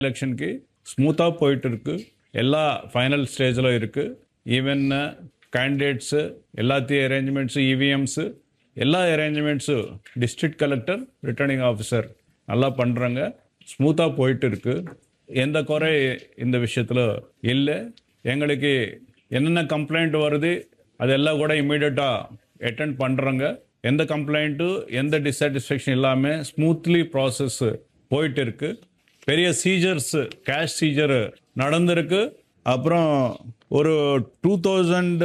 எலெக்ஷனுக்கு ஸ்மூத்தாக போயிட்டு இருக்கு எல்லா ஃபைனல் ஸ்டேஜில் இருக்கு ஈவன் கேண்டிடேட்ஸு எல்லாத்தையும் அரேஞ்ச்மெண்ட்ஸு இவிஎம்ஸு எல்லா arrangements district collector returning officer நல்லா பண்ணுறாங்க ஸ்மூத்தாக போயிட்டு இருக்கு எந்த குறை இந்த விஷயத்தில் இல்லை எங்களுக்கு என்னென்ன கம்ப்ளைண்ட் வருது அதெல்லாம் கூட இமீடியட்டாக அட்டென்ட் பண்ணுறாங்க எந்த கம்ப்ளைண்ட்டு எந்த டிஸாட்டிஸ்ஃபேக்ஷன் இல்லாமல் ஸ்மூத்லி ப்ராசஸ் போயிட்டு இருக்கு பெரிய சீஜர்ஸ் கேஷ் சீஜர் நடந்திருக்கு அப்புறம் ஒரு டூ தௌசண்ட்